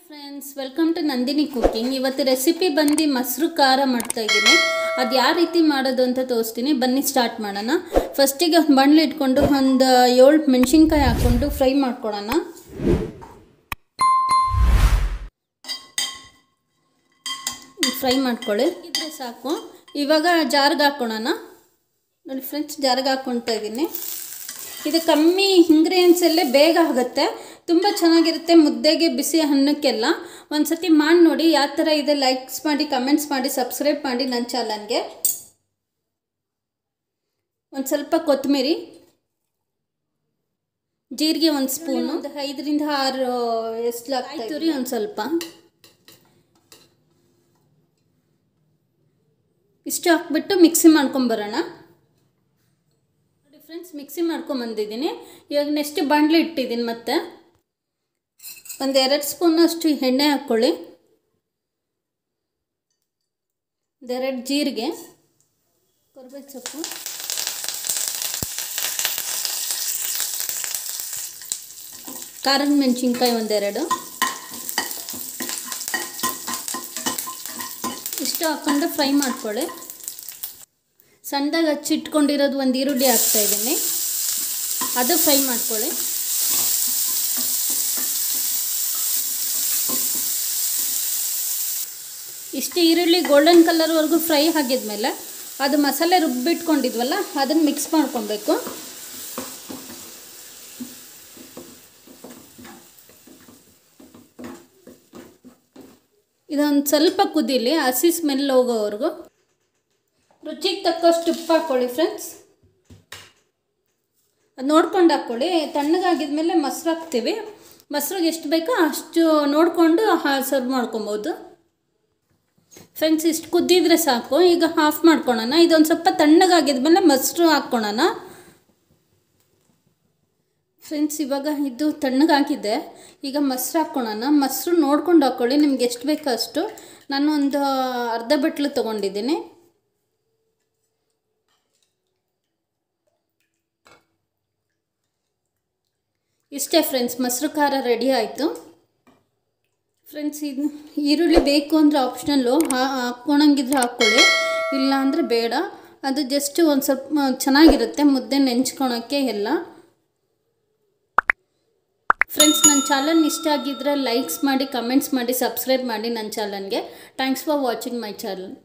friends welcome to Nandini cooking ಇವತ್ತು recipe ಬಂದು ಮೊಸರು ಖಾರ ಮಾಡ್ತಾ ಇದ್ದೀನಿ ಅದು ಯಾವ ರೀತಿ ಮಾಡೋದು ಅಂತ ತೋರಿಸ್ತೀನಿ ಬನ್ನಿ ಸ್ಟಾರ್ಟ್ ಮಾಡೋಣ ಫಸ್ಟಿಗೆ ಒಂದು ಬಂಡ್ಲು ಇಟ್ಕೊಂಡು ಒಂದು ಏಳು ಮೆಣಸಿನ್ಕಾಯಿ ಹಾಕ್ಕೊಂಡು ಫ್ರೈ ಮಾಡ್ಕೊಳ್ಳೋಣ ಫ್ರೈ ಮಾಡ್ಕೊಳ್ಳಿ ಇದ್ರೆ ಸಾಕು ಇವಾಗ ಜಾರ್ಗೆ ಹಾಕ್ಕೊಳ್ಳೋಣ ನೋಡಿ ಫ್ರೆಂಡ್ಸ್ ಜಾರ್ಗೆ ಹಾಕ್ಕೊಳ್ತಾ ಇದ್ದೀನಿ ಇದು ಕಮ್ಮಿ ಇಂಗ್ರೀಡಿಯೆಂಟ್ಸಲ್ಲೇ ಬೇಗ ಆಗುತ್ತೆ ತುಂಬ ಚೆನ್ನಾಗಿರುತ್ತೆ ಮುದ್ದೆಗೆ ಬಿಸಿ ಅನ್ನಕ್ಕೆಲ್ಲ ಒಂದು ಸತಿ ಮಾಡಿ ನೋಡಿ ಯಾವ ಥರ ಇದೆ ಲೈಕ್ಸ್ ಮಾಡಿ ಕಮೆಂಟ್ಸ್ ಮಾಡಿ ಸಬ್ಸ್ಕ್ರೈಬ್ ಮಾಡಿ ನನ್ನ ಚಾನಲ್ಗೆ ಒಂದು ಸ್ವಲ್ಪ ಕೊತ್ತಂಬರಿ ಜೀರಿಗೆ ಒಂದು ಸ್ಪೂನು ಒಂದು ಐದರಿಂದ ಆರು ಎಷ್ಟು ಹಾಕ್ತಾ ರೀ ಒಂದು ಸ್ವಲ್ಪ ಇಷ್ಟು ಹಾಕ್ಬಿಟ್ಟು ಮಿಕ್ಸಿ ಮಾಡ್ಕೊಂಬರೋಣ ನೋಡಿ ಫ್ರೆಂಡ್ಸ್ ಮಿಕ್ಸಿ ಮಾಡ್ಕೊಂಬಂದಿದ್ದೀನಿ ಇವಾಗ ನೆಕ್ಸ್ಟ್ ಬಾಣಲೆ ಇಟ್ಟಿದ್ದೀನಿ ಮತ್ತೆ ಒಂದು ಎರಡು ಸ್ಪೂನ್ ಅಷ್ಟು ಎಣ್ಣೆ ಹಾಕ್ಕೊಳ್ಳಿ ಒಂದೆರಡು ಜೀರಿಗೆ ಕೊರ್ಬೇವು ಸೊಪ್ಪು ಖಾರದ ಮೆಣಸಿನ್ಕಾಯಿ ಒಂದೆರಡು ಇಷ್ಟು ಹಾಕ್ಕೊಂಡು ಫ್ರೈ ಮಾಡ್ಕೊಳ್ಳಿ ಸಣ್ಣದಾಗಿ ಹಚ್ಚಿಟ್ಕೊಂಡಿರೋದು ಒಂದು ಈರುಳ್ಳಿ ಹಾಕ್ತಾಯಿದ್ದೀನಿ ಅದು ಫ್ರೈ ಮಾಡ್ಕೊಳ್ಳಿ ಇಷ್ಟು ಈರುಳ್ಳಿ ಗೋಲ್ಡನ್ ಕಲರ್ವರೆಗೂ ಫ್ರೈ ಆಗಿದ್ಮೇಲೆ ಅದು ಮಸಾಲೆ ರುಬ್ಬಿಟ್ಕೊಂಡಿದ್ವಲ್ಲ ಅದನ್ನು ಮಿಕ್ಸ್ ಮಾಡ್ಕೊಬೇಕು ಇದೊಂದು ಸ್ವಲ್ಪ ಕುದೀಲಿ ಹಸಿ ಸ್ಮೆಲ್ ಹೋಗೋವರೆಗೂ ರುಚಿಗೆ ತಕ್ಕಷ್ಟು ಉಪ್ಪು ಹಾಕ್ಕೊಳ್ಳಿ ಫ್ರೆಂಡ್ಸ್ ಅದು ನೋಡ್ಕೊಂಡು ಹಾಕ್ಕೊಳ್ಳಿ ತಣ್ಣಗಾಗಿದ್ಮೇಲೆ ಮೊಸರು ಹಾಕ್ತೀವಿ ಮೊಸರಿಗೆ ಎಷ್ಟು ಬೇಕೋ ಅಷ್ಟು ನೋಡಿಕೊಂಡು ಸರ್ವ್ ಮಾಡ್ಕೊಬೋದು ಫ್ರೆಂಡ್ಸ್ ಇಷ್ಟು ಕುದ್ದಿದ್ರೆ ಸಾಕು ಈಗ ಆಫ್ ಮಾಡ್ಕೊಳೋಣ ಇದೊಂದು ಸ್ವಲ್ಪ ತಣ್ಣಗಾಗಿದ್ಮೇಲೆ ಮೊಸರು ಹಾಕ್ಕೊಳೋಣ ಫ್ರೆಂಡ್ಸ್ ಇವಾಗ ಇದು ತಣ್ಣಗಾಗಿದೆ ಈಗ ಮೊಸರು ಹಾಕ್ಕೊಳೋಣ ಮೊಸರು ನೋಡ್ಕೊಂಡು ಹಾಕ್ಕೊಳ್ಳಿ ನಿಮ್ಗೆ ಎಷ್ಟು ಬೇಕೋ ಅಷ್ಟು ನಾನು ಒಂದು ಅರ್ಧ ಬಟ್ಲು ತೊಗೊಂಡಿದ್ದೀನಿ ಇಷ್ಟೇ ಫ್ರೆಂಡ್ಸ್ ಮೊಸರು ಖಾರ ರೆಡಿ ಆಯಿತು ಫ್ರೆಂಡ್ಸ್ ಇದು ಈರುಳ್ಳಿ ಬೇಕು ಅಂದರೆ ಆಪ್ಷನಲ್ಲು ಹಾಕ್ಕೊಳಂಗಿದ್ರೆ ಹಾಕ್ಕೊಳ್ಳಿ ಇಲ್ಲ ಅಂದರೆ ಬೇಡ ಅದು ಜಸ್ಟ್ ಒಂದು ಸ್ವಲ್ಪ ಚೆನ್ನಾಗಿರುತ್ತೆ ಮುದ್ದೆ ನೆಂಚ್ಕೊಳಕ್ಕೆ ಎಲ್ಲ ಫ್ರೆಂಡ್ಸ್ ನನ್ನ ಚಾನಲ್ ಇಷ್ಟ ಆಗಿದ್ದರೆ ಲೈಕ್ಸ್ ಮಾಡಿ ಕಮೆಂಟ್ಸ್ ಮಾಡಿ ಸಬ್ಸ್ಕ್ರೈಬ್ ಮಾಡಿ ನನ್ನ ಚಾನಲ್ಗೆ thanks for watching my channel